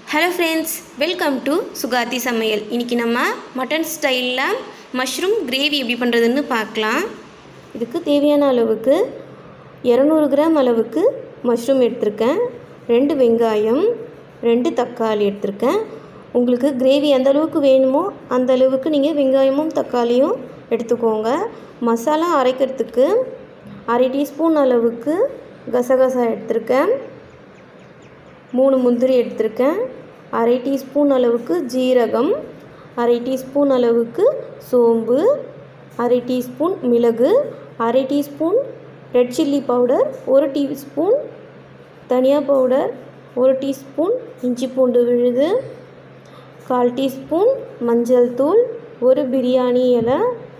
hello friends welcome to Sugathi சமையல் இன்றைக்கி நம்ம மட்டன் ஸ்டைலில் மஷ்ரூம் கிரேவி எப்படி பண்ணுறதுன்னு பார்க்கலாம் இதுக்கு தேவையான அளவுக்கு இரநூறு கிராம் அளவுக்கு மஷ்ரூம் எடுத்திருக்கேன் ரெண்டு வெங்காயம் ரெண்டு தக்காளி எடுத்திருக்கேன் உங்களுக்கு கிரேவி எந்த அளவுக்கு வேணுமோ அந்த அளவுக்கு நீங்கள் வெங்காயமும் தக்காளியும் எடுத்துக்கோங்க மசாலா அரைக்கிறதுக்கு அரை டீஸ்பூன் அளவுக்கு கசகசா எடுத்திருக்கேன் மூணு முந்திரி எடுத்திருக்கேன் அரை டீஸ்பூன் அளவுக்கு ஜீரகம் அரை டீஸ்பூன் அளவுக்கு சோம்பு அரை டீஸ்பூன் மிளகு அரை டீஸ்பூன் ரெட் சில்லி பவுடர் ஒரு டீஸ்பூன் தனியா பவுடர் ஒரு டீஸ்பூன் இஞ்சி பூண்டு விழுது கால் டீஸ்பூன் மஞ்சள் தூள் ஒரு பிரியாணி இலை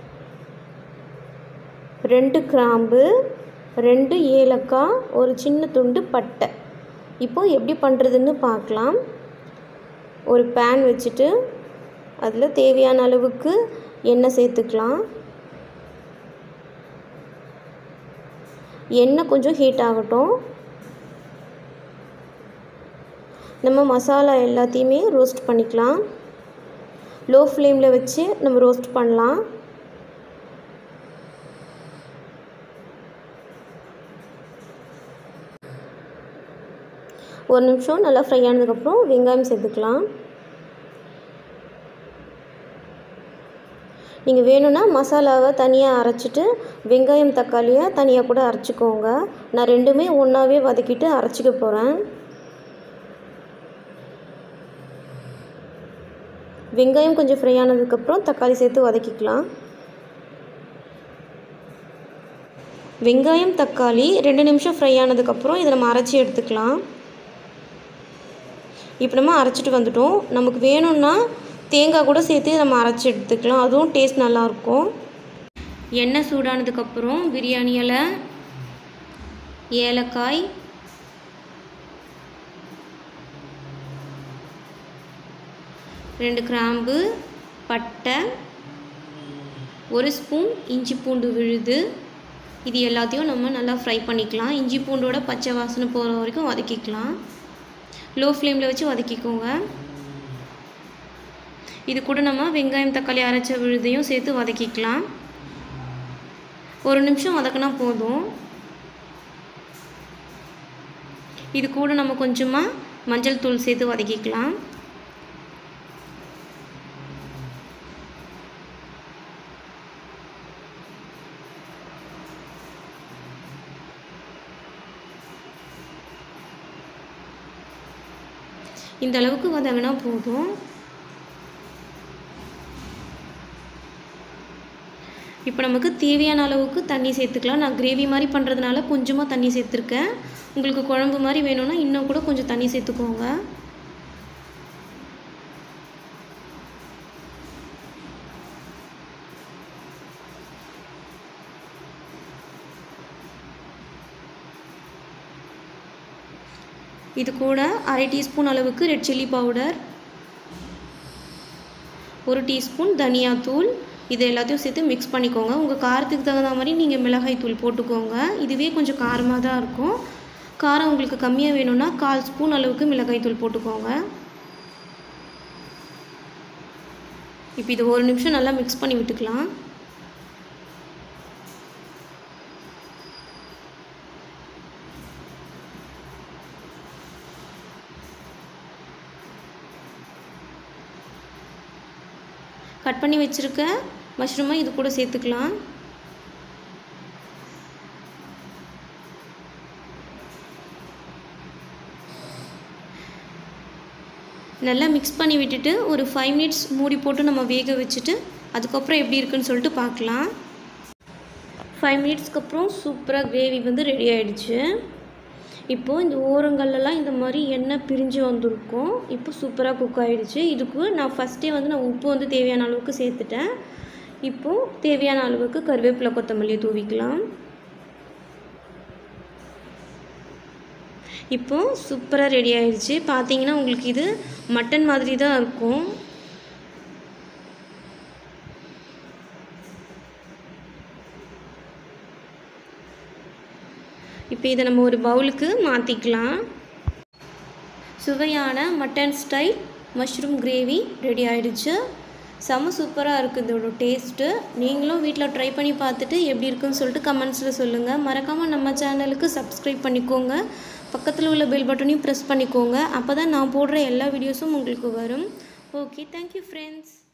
ரெண்டு கிராம்பு ரெண்டு ஏலக்காய் ஒரு சின்ன துண்டு பட்டை இப்போது எப்படி பண்ணுறதுன்னு பார்க்கலாம் ஒரு பேன் வச்சுட்டு அதில் தேவையான அளவுக்கு எண்ணெய் சேர்த்துக்கலாம் எண்ணெய் கொஞ்சம் ஹீட் ஆகட்டும் நம்ம மசாலா எல்லாத்தையுமே ரோஸ்ட் பண்ணிக்கலாம் லோ ஃப்ளேமில் வச்சு நம்ம ரோஸ்ட் பண்ணலாம் ஒரு நிமிஷம் நல்லா ஃப்ரை ஆனதுக்கப்புறம் வெங்காயம் சேர்த்துக்கலாம் நீங்கள் வேணும்னா மசாலாவை தனியாக அரைச்சிட்டு வெங்காயம் தக்காளியை தனியாக கூட அரைச்சிக்கோங்க நான் ரெண்டுமே ஒன்றாவே வதக்கிட்டு அரைச்சிக்க போகிறேன் வெங்காயம் கொஞ்சம் ஃப்ரை ஆனதுக்கப்புறம் தக்காளி சேர்த்து வதக்கிக்கலாம் வெங்காயம் தக்காளி ரெண்டு நிமிஷம் ஃப்ரை ஆனதுக்கப்புறம் இதை நம்ம அரைச்சி எடுத்துக்கலாம் இப்போ நம்ம அரைச்சிட்டு வந்துட்டோம் நமக்கு வேணும்னா தேங்காய் கூட சேர்த்து நம்ம அரைச்சி எடுத்துக்கலாம் அதுவும் டேஸ்ட் நல்லாயிருக்கும் எண்ணெய் சூடானதுக்கப்புறம் பிரியாணி இலை ஏலக்காய் ரெண்டு கிராம்பு பட்டை ஒரு ஸ்பூன் இஞ்சி பூண்டு விழுது இது எல்லாத்தையும் நம்ம நல்லா ஃப்ரை பண்ணிக்கலாம் இஞ்சி பூண்டோட பச்சை வாசனை போகிற வரைக்கும் வதக்கிக்கலாம் லோ ஃப்ளேமில் வச்சு வதக்கிக்கோங்க இது கூட நம்ம வெங்காயம் தக்காளி அரைச்ச விழுதையும் சேர்த்து வதக்கிக்கலாம் ஒரு நிமிஷம் வதக்கினா போதும் இது கூட நம்ம கொஞ்சமாக மஞ்சள் தூள் சேர்த்து வதக்கிக்கலாம் இந்த அளவுக்கு வதங்கினா போதும் இப்போ நமக்கு தேவையான அளவுக்கு தண்ணி சேர்த்துக்கலாம் நான் கிரேவி மாதிரி பண்ணுறதுனால கொஞ்சமாக தண்ணி சேர்த்துருக்கேன் உங்களுக்கு குழம்பு மாதிரி வேணும்னா இன்னும் கூட கொஞ்சம் தண்ணி சேர்த்துக்கோங்க இது கூட அரை டீஸ்பூன் அளவுக்கு ரெட் சில்லி பவுடர் ஒரு டீஸ்பூன் தனியாத்தூள் இது எல்லாத்தையும் சேர்த்து மிக்ஸ் பண்ணிக்கோங்க உங்கள் காரத்துக்கு தகுந்த மாதிரி நீங்கள் மிளகாய் தூள் போட்டுக்கோங்க இதுவே கொஞ்சம் காரமாக தான் இருக்கும் காரம் உங்களுக்கு கம்மியாக வேணும்னா கால் ஸ்பூன் அளவுக்கு மிளகாய் தூள் போட்டுக்கோங்க இப்போ இது ஒரு நிமிஷம் நல்லா மிக்ஸ் பண்ணி விட்டுக்கலாம் கட் பண்ணி வச்சுருக்க மஷ்ரூமை இது கூட சேர்த்துக்கலாம் நல்லா மிக்ஸ் பண்ணி விட்டுட்டு ஒரு ஃபைவ் மினிட்ஸ் மூடி போட்டு நம்ம வேக வச்சுட்டு அதுக்கப்புறம் எப்படி இருக்குன்னு சொல்லிட்டு பார்க்கலாம் ஃபைவ் மினிட்ஸ்க்கு அப்புறம் சூப்பராக கிரேவி வந்து ரெடி ஆகிடுச்சு இப்போது இந்த ஓரங்கள்லாம் இந்த மாதிரி எண்ணெய் பிரிஞ்சு வந்திருக்கும் இப்போ சூப்பராக குக் ஆகிடுச்சு இதுக்கு நான் ஃபஸ்ட்டே வந்து நான் உப்பு வந்து தேவையான அளவுக்கு சேர்த்துட்டேன் இப்போது தேவையான அளவுக்கு கருவேப்பிலை கொத்தமல்லி தூவிக்கலாம் இப்போது சூப்பராக ரெடி ஆயிடுச்சு பார்த்தீங்கன்னா உங்களுக்கு இது மட்டன் மாதிரி தான் இருக்கும் இப்போ இதை நம்ம ஒரு பவுலுக்கு மாற்றிக்கலாம் சுவையான mutton style mushroom gravy ready ஆயிடுச்சு செம சூப்பராக இருக்குது இதோட டேஸ்ட்டு நீங்களும் வீட்டில் ட்ரை பண்ணி பார்த்துட்டு எப்படி இருக்குன்னு சொல்லிட்டு கமெண்ட்ஸில் சொல்லுங்கள் மறக்காமல் நம்ம சேனலுக்கு சப்ஸ்கிரைப் பண்ணிக்கோங்க பக்கத்தில் உள்ள பெல் பட்டனையும் ப்ரெஸ் பண்ணிக்கோங்க அப்போ தான் நான் போடுற எல்லா வீடியோஸும் உங்களுக்கு வரும் ஓகே தேங்க்யூ ஃப்ரெண்ட்ஸ்